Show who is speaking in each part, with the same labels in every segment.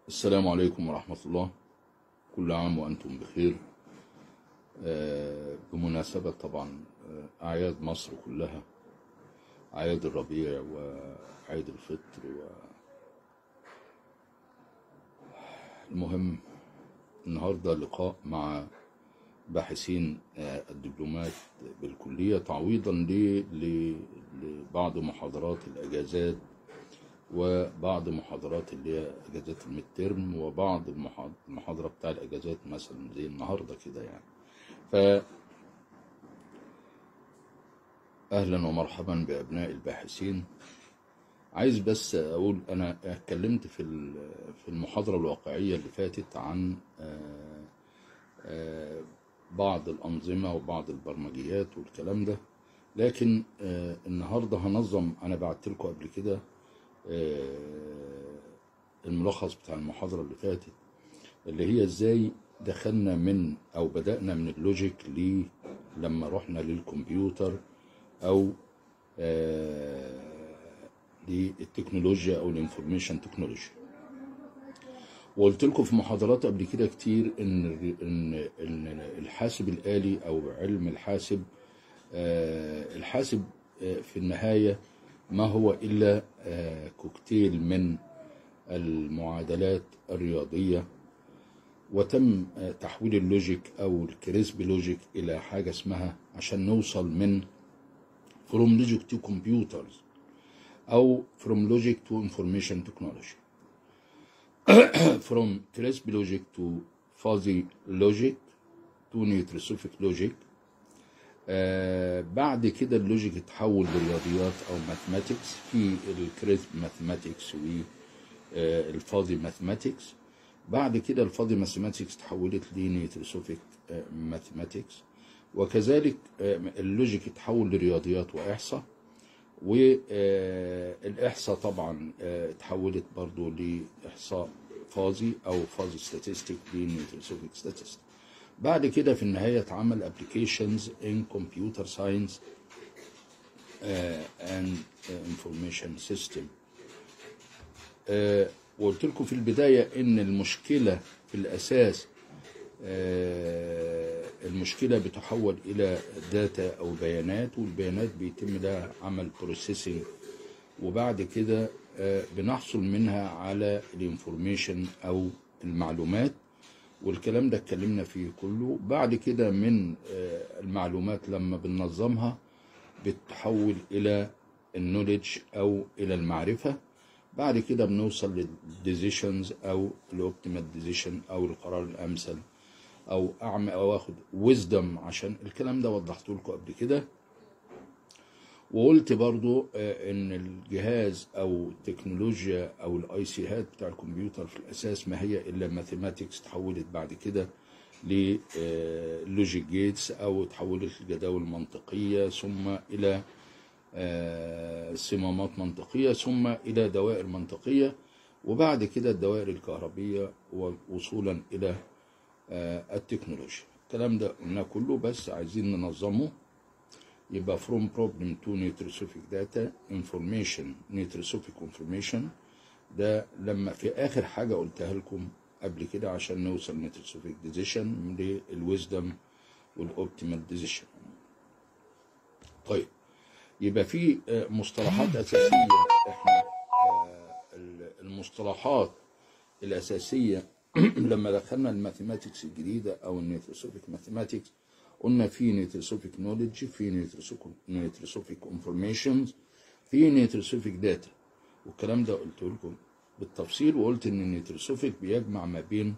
Speaker 1: السلام عليكم ورحمة الله كل عام وأنتم بخير آه، بمناسبة طبعا آه، أعياد مصر كلها أعياد الربيع وعيد الفطر و المهم النهاردة لقاء مع باحثين آه، الدبلومات بالكلية تعويضا ل- ل- لبعض محاضرات الأجازات وبعض محاضرات اللي هي اجازات الميد ترم وبعض المحاض- المحاضره بتاع الاجازات مثلا زي النهارده كده يعني ف اهلا ومرحبا بابناء الباحثين عايز بس اقول انا اتكلمت في ال- في المحاضره الواقعيه اللي فاتت عن آه، آه، بعض الانظمه وبعض البرمجيات والكلام ده لكن آه، النهارده هنظم انا بعت لكم قبل كده آه، الملخص بتاع المحاضرة اللي فاتت اللي هي ازاي دخلنا من او بدأنا من اللوجيك ل لما رحنا للكمبيوتر او آه، للتكنولوجيا او الانفورميشن تكنولوجي وقلت لكم في محاضرات قبل كده كتير ان ان ان الحاسب الآلي او علم الحاسب آه، الحاسب آه، في النهاية ما هو إلا آه، كوكتيل من المعادلات الرياضية وتم آه، تحويل اللوجيك أو الكريسبي لوجيك إلى حاجة اسمها عشان نوصل من from logic to computers أو from logic to information technology from crisp logic to fuzzy logic to nutrosophic logic آه بعد كده اللوجيك اتحول لرياضيات او ماثماتكس في الكريسب ماثماتكس والفاضي ماثماتكس بعد كده الفاضي ماثماتكس تحولت لنيوتريسوفيك ماثماتكس وكذلك آه، اللوجيك اتحول لرياضيات واحصاء والاحصاء طبعا آه، اتحولت برضو لاحصاء فازي او فازي ستاتستيك لنيوتريسوفيك ستاتستيك بعد كده في النهاية اتعمل applications in computer science uh, and uh, information system uh, وقلت لكم في البداية ان المشكلة في الاساس uh, المشكلة بتحول الى داتا او بيانات والبيانات بيتم لها عمل بروسيسنج وبعد كده آه، بنحصل منها على الانفورميشن او المعلومات والكلام ده اتكلمنا فيه كله بعد كده من آه، المعلومات لما بننظمها بتتحول الى النولج او الى المعرفة بعد كده بنوصل للديزيشنز او الاوبتيمال ديزيشن او القرار الامثل او اعمل او اخد ويزدم عشان الكلام ده وضحته لكم قبل كده وقلت برضو آه، ان الجهاز او التكنولوجيا او الاي سي هات بتاع الكمبيوتر في الاساس ما هي الا ماثيماتكس تحولت بعد كده للوجيك جيتس او تحولت لجداول منطقيه ثم الى آه، صمامات منطقيه ثم الى دوائر منطقيه وبعد كده الدوائر الكهربيه وصولا الى آه، التكنولوجيا الكلام ده قلناه كله بس عايزين ننظمه يبقى from problem to nutrosophic data information nutrosophic information ده لما في اخر حاجه قلتها لكم قبل كده عشان نوصل nutrosophic decision للwisdom والاوبتيمال decision طيب يبقى في آه، مصطلحات اساسيه احنا آه، المصطلحات الاساسيه لما دخلنا الماثيماتكس الجديده او النيوتروسوفيك ماثيماتكس قلنا في نيوتروسوفيك نوليدج في نيوتروسوفيك انفورميشنز في نيوتروسوفيك داتا والكلام ده قلت لكم بالتفصيل وقلت ان النيوتروسوفيك بيجمع ما بين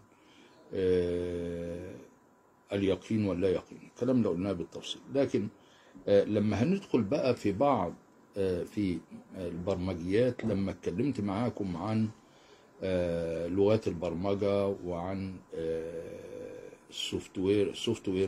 Speaker 1: آه اليقين واللا يقين الكلام ده قلناه بالتفصيل لكن آه لما هندخل بقى في بعض آه في البرمجيات لما اتكلمت معاكم عن آه لغات البرمجة وعن السوفت وير السوفت وير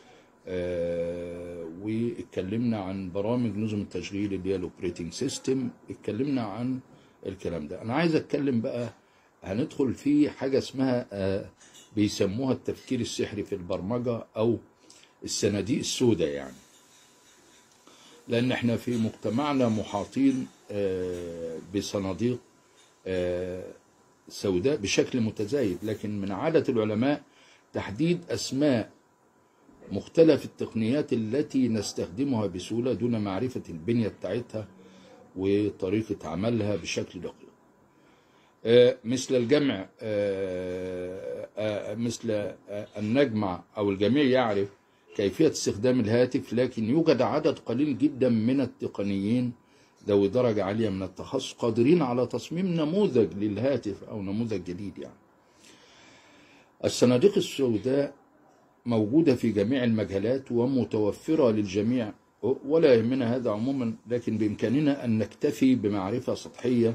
Speaker 1: آه واتكلمنا عن برامج نظم التشغيل اللي هي الاوبريتنج سيستم اتكلمنا عن الكلام ده انا عايز اتكلم بقى هندخل في حاجه اسمها آه بيسموها التفكير السحري في البرمجه او الصناديق السوداء يعني لان احنا في مجتمعنا محاطين آه بصناديق السوداء بشكل متزايد لكن من عادة العلماء تحديد أسماء مختلف التقنيات التي نستخدمها بسهولة دون معرفة البنية بتاعتها وطريقة عملها بشكل دقيق آه، مثل الجمع آه، آه، مثل آه، أن نجمع أو الجميع يعرف كيفية استخدام الهاتف لكن يوجد عدد قليل جدا من التقنيين ذوي درجة عالية من التخصص قادرين على تصميم نموذج للهاتف أو نموذج جديد يعني الصناديق السوداء موجودة في جميع المجالات ومتوفرة للجميع ولا يهمنا هذا عموما لكن بإمكاننا أن نكتفي بمعرفة سطحية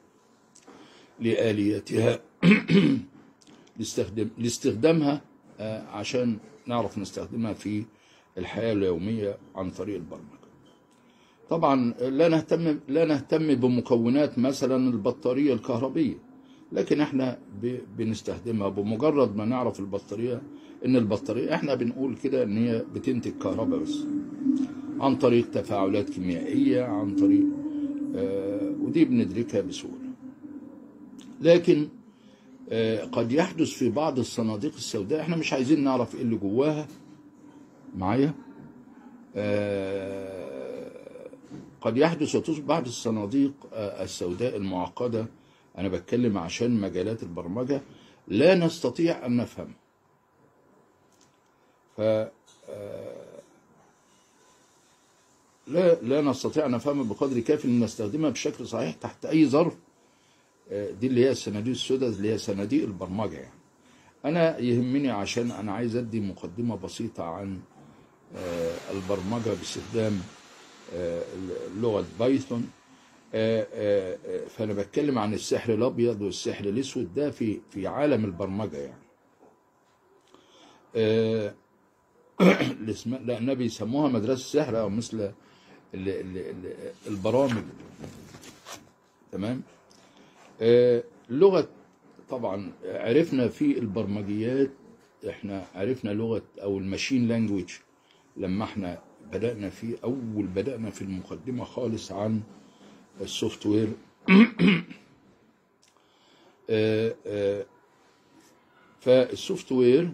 Speaker 1: لآليتها لاستخدام لاستخدامها آه، عشان نعرف نستخدمها في الحياة اليومية عن طريق البرمجة طبعا لا نهتم لا نهتم بمكونات مثلا البطارية الكهربية لكن احنا ب- بنستخدمها بمجرد ما نعرف البطارية ان البطارية احنا بنقول كده ان هي بتنتج كهرباء بس عن طريق تفاعلات كيميائية عن طريق آه ودي بندركها بسهولة لكن آه قد يحدث في بعض الصناديق السوداء احنا مش عايزين نعرف ايه اللي جواها معايا آه قد يحدث وتصبح بعض الصناديق آه السوداء المعقدة أنا بتكلم عشان مجالات البرمجة لا نستطيع أن نفهم ف آه، لا لا نستطيع أن نفهمها بقدر كافي أن نستخدمها بشكل صحيح تحت أي ظرف آه، دي اللي هي الصناديق السوداء اللي هي صناديق البرمجة يعني أنا يهمني عشان أنا عايز أدي مقدمة بسيطة عن آه، البرمجة باستخدام آه، لغة بايثون آه، آه، آه، فأنا بتكلم عن السحر الأبيض والسحر الأسود ده في في عالم البرمجة يعني آه، اللي اسمها لا بيسموها مدرسة السحر أو مثل ال- ال- ال- البرامج تمام آه، لغة طبعا عرفنا في البرمجيات احنا عرفنا لغة او الماشين لانجويج لما احنا بدأنا في اول بدأنا في المقدمة خالص عن السوفت وير آه، آه، فالسوفت وير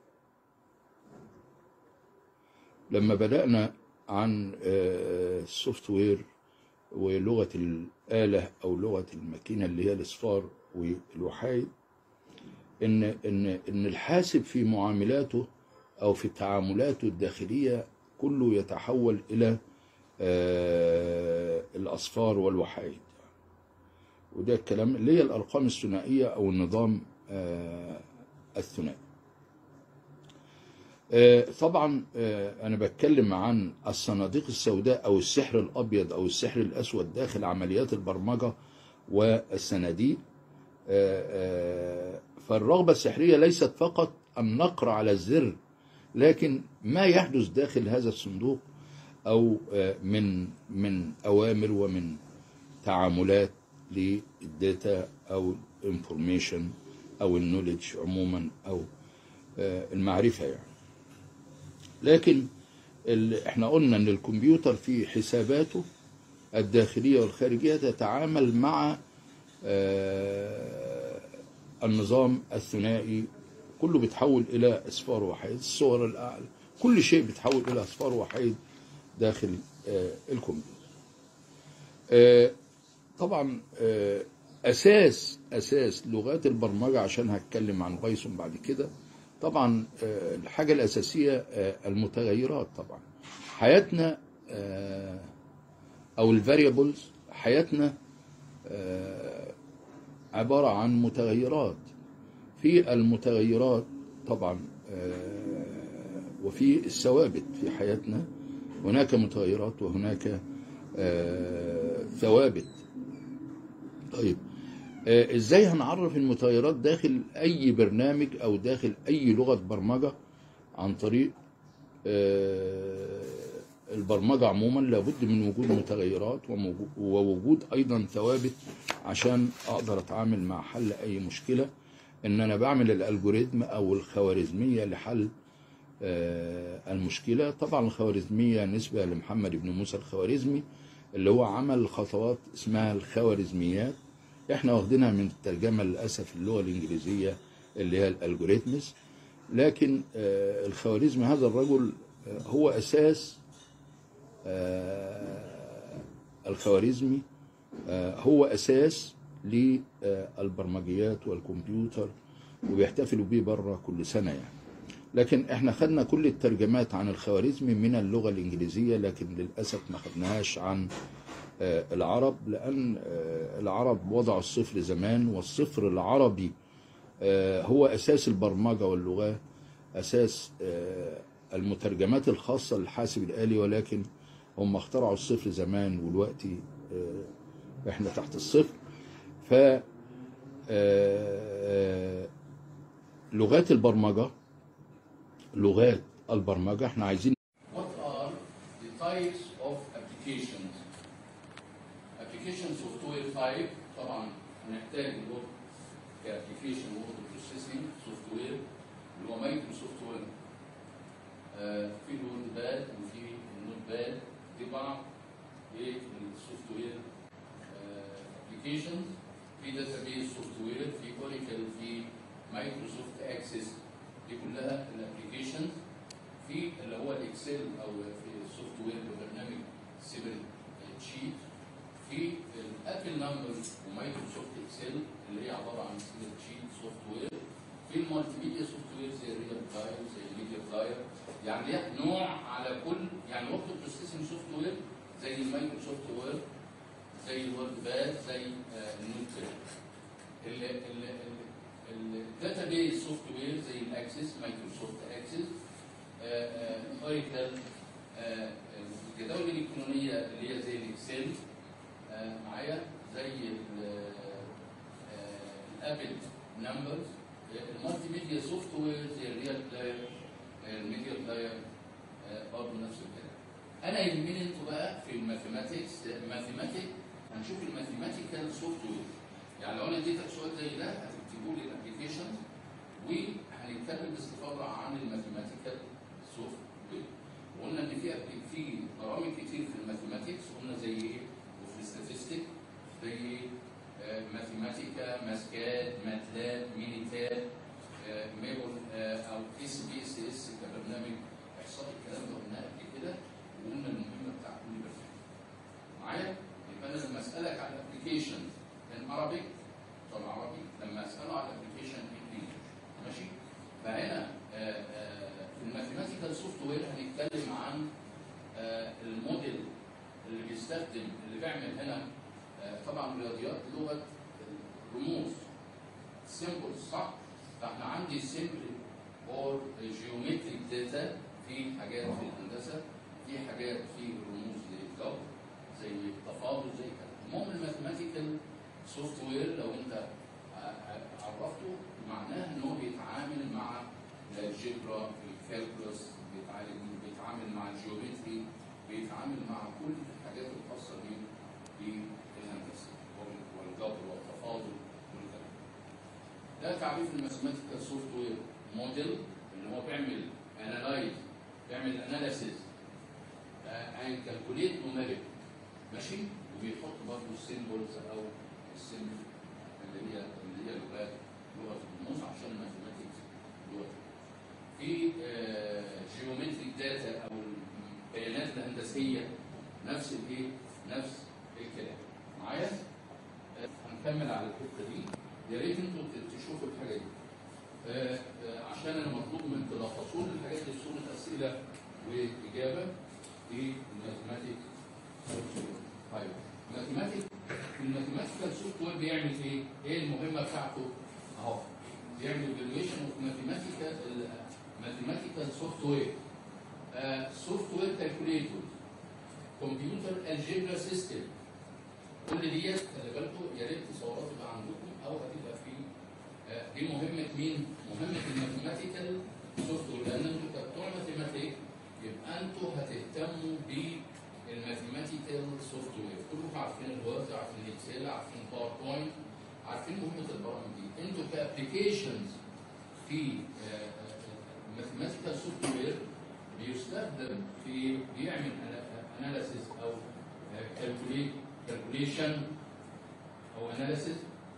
Speaker 1: لما بدأنا عن آه، السوفت وير ولغة الآلة أو لغة الماكينة اللي هي الإصفار والوحايد إن إن إن الحاسب في معاملاته أو في تعاملاته الداخلية كله يتحول إلى آه، الأصفار والوحايد وده الكلام اللي هي الأرقام الثنائية أو النظام آه، الثنائي آه، طبعا آه، انا بتكلم عن الصناديق السوداء او السحر الابيض او السحر الاسود داخل عمليات البرمجه والصناديق آه، آه، فالرغبه السحريه ليست فقط النقر على الزر لكن ما يحدث داخل هذا الصندوق او آه، من من اوامر ومن تعاملات للداتا او الانفورميشن او النولج عموما او آه، المعرفه يعني لكن ال- احنا قلنا ان الكمبيوتر في حساباته الداخليه والخارجيه تتعامل مع آه، النظام الثنائي كله بيتحول الى اصفار وحيد الصور الاعلى كل شيء بيتحول الى اصفار وحيد داخل آه، الكمبيوتر آه، طبعا آه، اساس اساس لغات البرمجه عشان هتكلم عن بايثون بعد كده طبعا آه، الحاجه الاساسيه آه، المتغيرات طبعا حياتنا آه، او الفاريبلز حياتنا آه، عباره عن متغيرات في المتغيرات طبعا آه، وفي الثوابت في حياتنا هناك متغيرات وهناك آه، ثوابت طيب آه، ازاي هنعرف المتغيرات داخل اي برنامج او داخل اي لغه برمجه عن طريق آه، البرمجه عموما لابد من وجود متغيرات وموجو- ووجود ايضا ثوابت عشان اقدر اتعامل مع حل اي مشكله ان انا بعمل الالجوريزم او الخوارزميه لحل آه، المشكله طبعا الخوارزميه نسبه لمحمد بن موسى الخوارزمي اللي هو عمل خطوات اسمها الخوارزميات احنا واخدينها من الترجمه للاسف اللغه الانجليزيه اللي هي الالجوريثمز لكن آه، الخوارزمي هذا الرجل آه، هو اساس آه، الخوارزمي آه، هو اساس للبرمجيات والكمبيوتر وبيحتفلوا بيه بره كل سنه يعني لكن احنا خدنا كل الترجمات عن الخوارزمي من اللغه الانجليزيه لكن للاسف ما خدناهاش عن آه، العرب لان آه، العرب وضعوا الصفر زمان والصفر العربي آه، هو اساس البرمجه واللغه اساس آه، المترجمات الخاصه للحاسب الالي ولكن هم اخترعوا الصفر زمان والوقتي آه، احنا تحت الصفر ف آه، لغات البرمجه لغات البرمجه احنا عايزين
Speaker 2: What are the types of applications? Application software type طبعا هنحتاج الوورد كابلكيشن وورد بروسيسنج سوفت وير اللي هو مايكروسوفت وير آه، في الوورد باد وفي النوت باد دي بعض السوفت وير ابلكيشنز في داتابيز سوفت وير في اوريكل في مايكروسوفت اكسس دي كلها الابلكيشنز في اللي هو الاكسل او في السوفت وير ببرنامج سيبل شيت في الابل نمبرز ومايكروسوفت اكسل اللي هي عباره عن سيبل شيت سوفت وير في المالتي ميديا سوفت وير زي الريال فلاير زي الميديا فلاير يعني ليها نوع على كل يعني وورد بروسيسنج سوفت وير زي المايكروسوفت وير زي الوورد باد زي آه، النوت باد الداتابيز سوفت وير زي الاكسس مايكروسوفت اكسس اوراكل الجداول الالكترونيه اللي هي زي الاكسل آه، معايا زي ال- آه، الابل نمبرز المالتي ميديا سوفت وير زي الريال بلاير الميديا بلاير برضه نفس الكلام انا يهمني انتوا بقى في الماثيماتكس الماثيماتيك هنشوف الماثيماتيكال سوفت وير يعني لو انا اديتك سؤال زي ده هتكتبوا لي الابلكيشن وهنتكلم باستفاضه عن الماثيماتيكال سوفت وير وقلنا ان في في برامج كتير في الماثيماتكس قلنا زي ايه وفي الاستاتستيك زي آه، ماثيماتيكا ماسكات ماتلاب مينيتاب آه، ميبل آه، او اس بي اس اس كبرنامج احصائي الكلام ده قلناه قبل كده وقلنا المهمه بتاع كل برنامج معايا يبقى انا لما اسالك على الابلكيشن ان عربي طب عربي لما اساله على الابلكيشن ان انجلش ماشي فهنا آه، آه، في الماثيماتيكال سوفت وير هنتكلم عن آه، الموديل اللي بيستخدم اللي بيعمل هنا آه، طبعا الرياضيات لغه الرموز سيمبلز صح؟ فاحنا عندي سيمبل اور جيومتريك داتا في حاجات في الهندسه في حاجات في الرموز للجو زي التفاضل زي كده المهم الماثيماتيكال سوفت وير لو انت ع- ع- عرفته معناه ان هو بيتعامل مع الجبرا الكالكولس بيتعامل بيتعامل مع الجيومتري بيتعامل مع كل الحاجات الخاصه بيه بالهندسه وال- والجبر والتفاضل والكلام ده تعريف الماثيماتيكال سوفت وير موديل اللي هو بيعمل انالايز بيعمل اناليسيز and calculate numeric ماشي وبيحط برضه السيمبلز او السيمبل اللي هي اللي هي لغات لغه الرموز عشان الماثيماتكس لغه في جيومتريك داتا او البيانات الهندسيه نفس الايه؟ نفس الكلام معايا؟ آه، هنكمل على الحته دي يا ريت انتوا ت- تشوفوا الحاجه دي آه، آه، عشان انا مطلوب من تلخصوا لي الحاجات دي في صوره اسئله واجابه في الماثيماتيك طيب الماثيماتيك الماثيماتيكال سوفت وير بيعمل ايه؟ ايه المهمه بتاعته؟ اهو بيعمل ايفالويشن اوف ماثيماتيكال ماثيماتيكال سوفت وير سوفت وير كالكوليتور كمبيوتر الجبرا سيستم كل ديت خلي بالكم يا ريت تصورات تبقى عندكم او هتبقى في آه، دي مهمه مين؟ مهمه الماثيماتيكال سوفت وير لان انتوا كبتوع ماثيماتيك يبقى انتوا هتهتموا بالماثيماتيكال سوفت وير كلكم عارفين الوورد عارفين الاكسل عارفين باوربوينت عارفين مهمه البرامج دي انتوا كابلكيشنز في الماثيماتيكال سوفت وير بيستخدم في بيعمل اناليسيس او كالكوليشن او اناليسيس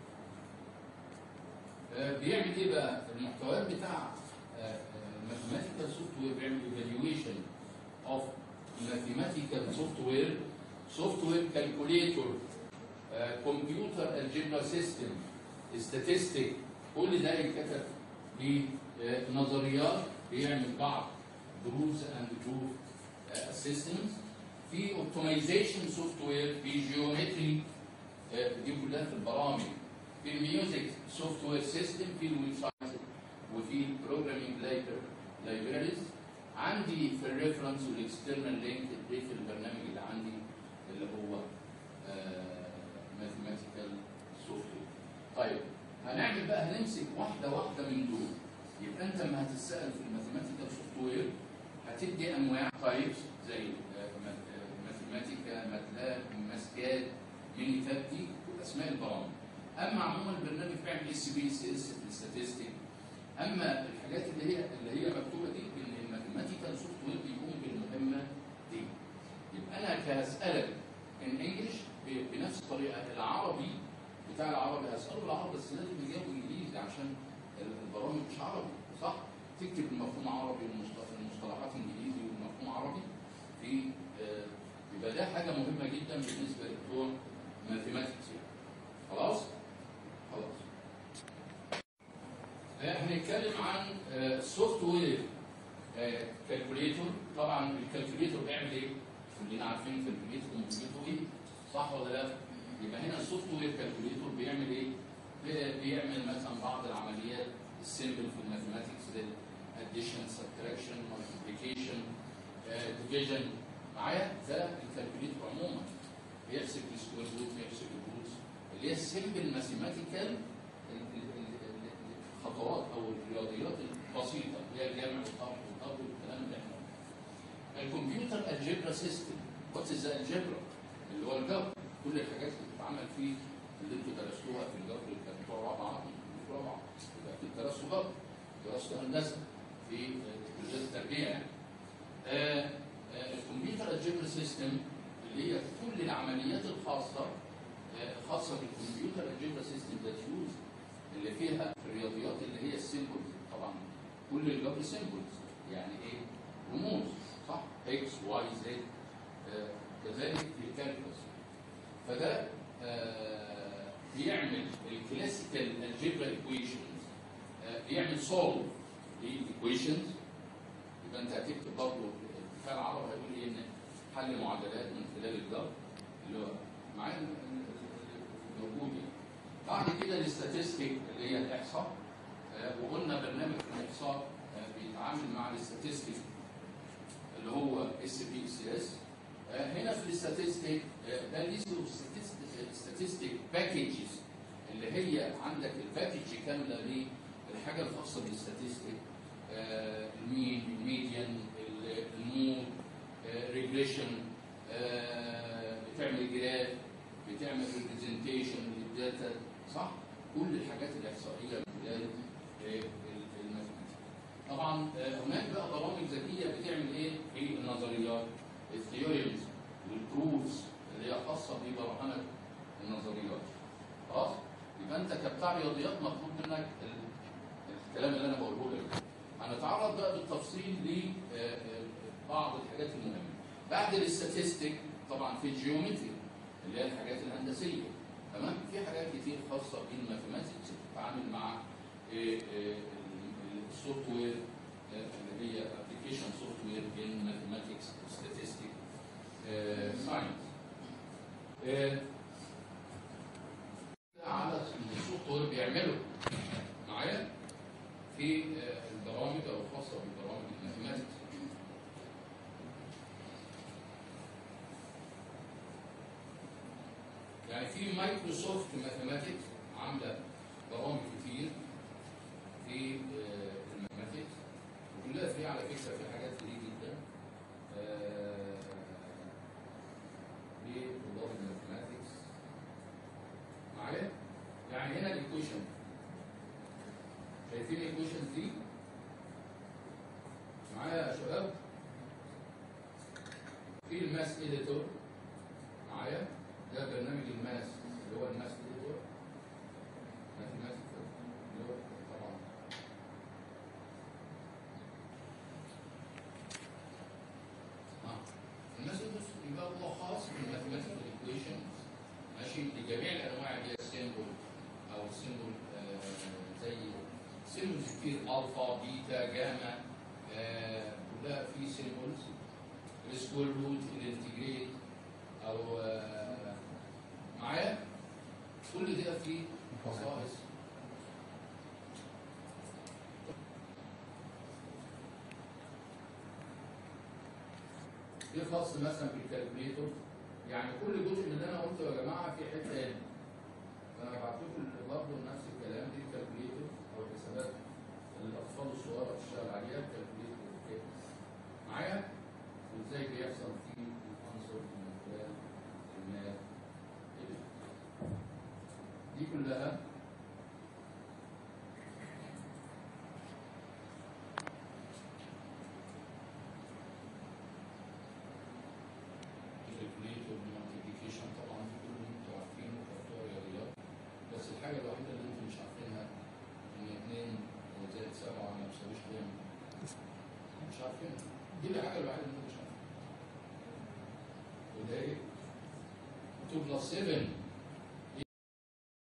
Speaker 2: آه، بيعمل ايه بقى؟ المحتويات بتاع ماثيماتيكال سوفت وير بيعمل ايفالويشن اوف ماثيماتيكال سوفت وير سوفت وير كالكوليتور كمبيوتر الجبرا سيستم statistics كل ده يتكتب بنظريات بيعمل بعض دروس اند بروف اسيستنس في اوبتمايزيشن سوفت وير في جيومتري دي كلها في البرامج في الميوزك سوفت وير سيستم في الويب سايت وفي البروجرامينج لايبراريز عندي في الريفرنس والاكسترنال لينك دي في البرنامج اللي عندي اللي هو ماثيماتيكال سوفت وير طيب هنعمل بقى هنمسك واحده واحده من دول يبقى انت لما هتتسال في الماثيماتيكال سوفت وير هتدي انواع تايبس زي ماثيماتيكا ماتلاب ماسكاد ميني تاب دي اسماء البرامج اما عموما البرنامج بيعمل اس بي اس اس في الستاتستيك اما الحاجات اللي هي اللي هي مكتوبه دي ان الماثيماتيكال سوفت وير بيقوم بالمهمه دي يبقى انا كهسالك ان انجلش بنفس الطريقه العربي بتاع العربي هساله بالعربي بس لازم يجاوب انجليزي عشان البرامج مش عربي صح؟ تكتب المفهوم عربي والمصطلحات انجليزي والمفهوم عربي في آه، يبقى ده حاجه مهمه جدا بالنسبه لبتوع ماثيماتكس يعني. خلاص؟ خلاص. آه، هنتكلم عن السوفت وير كالكوليتور طبعا الكالكوليتور بيعمل ايه؟ كلنا عارفين الكالكوليتور مهمته ايه؟ صح ولا لا؟ يبقى هنا السوفت وير كالكوليتور بيعمل ايه؟ بي- بيعمل مثلا بعض العمليات السيمبل في الماثيماتكس زي addition subtraction multiplication ديفيجن معايا ده الكالكوليتور عموما بيحسب السكوير روت بيحسب الروتس اللي هي السيمبل ماثيماتيكال الخطوات او الرياضيات البسيطه اللي هي الجمع والطرح والضرب والكلام اللي احنا قلناه. الكمبيوتر الجبرا سيستم وات از الجبرا اللي هو الجبر كل الحاجات اللي بتتعمل فيه اللي انتوا درستوها في الجبر اللي كانت بتوع رابعه في رابعه يبقى في درستوا جبر درستوا هندسه في كليه التربيه يعني آه، آه، الكمبيوتر الجبر سيستم اللي هي كل العمليات الخاصه آه، خاصه بالكمبيوتر الجبر سيستم ذات يوز اللي فيها الرياضيات اللي هي السيمبلز طبعا كل الجبر سيمبلز يعني ايه رموز صح اكس واي زد كذلك في الكالكولس فده آه، بيعمل الكلاسيكال الجبرا ايكويشنز بيعمل سولف لايكويشنز يبقى انت هتكتب برضه بتاع العرب هيقول ايه ان حل معادلات من خلال الجبر اللي هو معايا ال- ال- موجود يعني. بعد كده الاستاتستيك اللي هي الاحصاء آه، وقلنا برنامج الاحصاء آه، بيتعامل مع الاستاتستيك اللي هو اس بي اس اس هنا في الاستاتستيك آه، ده اللي اسمه statistic باكجز اللي هي عندك الباكج كامله للحاجه الخاصه بالاستاتستيك آه، المين الميديان ال- المود ريجريشن بتعمل جراف بتعمل ريبريزنتيشن للداتا صح كل الحاجات الاحصائيه من خلال آه، الماثيماتيك طبعا آه، هناك بقى برامج ذكيه بتعمل ايه في النظريات الثيوريز والبروفز اللي هي خاصه ببرهنه النظريات خلاص يبقى انت كبتاع رياضيات مطلوب منك ال- الكلام اللي انا بقوله لك هنتعرض بقى بالتفصيل لبعض الحاجات المهمه بعد الاستاتستيك طبعا في الجيومتري اللي هي الحاجات الهندسيه تمام في حاجات كتير خاصه بالماثيماتكس بتتعامل مع السوفت وير اللي هي ابلكيشن سوفت وير ان ماثيماتكس ستاتستيك ساينس على السوفت وير بيعمله معايا في آه، البرامج او الخاصه ببرامج الماثيماتكس يعني في مايكروسوفت ماثيماتكس عامله برامج كتير في آه، الماثيماتكس وكلها في على فكره في حاجات كتير جدا آه، لطلاب الماثيماتكس معايا؟ يعني هنا الايكويشن شايفين الايكويشنز دي؟ معايا يا شباب؟ في الماس اديتور معايا؟ ده برنامج الماس اللي هو الماس اديتور ماثيماتيكال اللي هو في الفا بيتا جاما آه، كلها في سيمبلز السكوير روت الانتجريت او آه، معايا كل ده فيه خصائص ايه خاص مثلا بالكالكوليتور يعني كل جزء من اللي انا قلته يا جماعه في حته هنا فانا هبعت لكم برضه نفس الكلام دي الكالكوليتور او الحسابات اللي الاطفال الصغيره بتشتغل عليها الكالكوليتور كده معايا وازاي بيحصل في العنصر من خلال المال كده. دي كلها الكالكوليتور والمالتيبيكيشن طبعا دي كلهم انتوا عارفينه كبتوع رياضيات بس الحاجه الوحيده اللي انتوا مش عارفينها ان 2 زائد 7 ما يساويش كام مش عارفينها دي الحاجه الوحيده اللي انتوا مش عارفينها وده ايه 2 بلس 7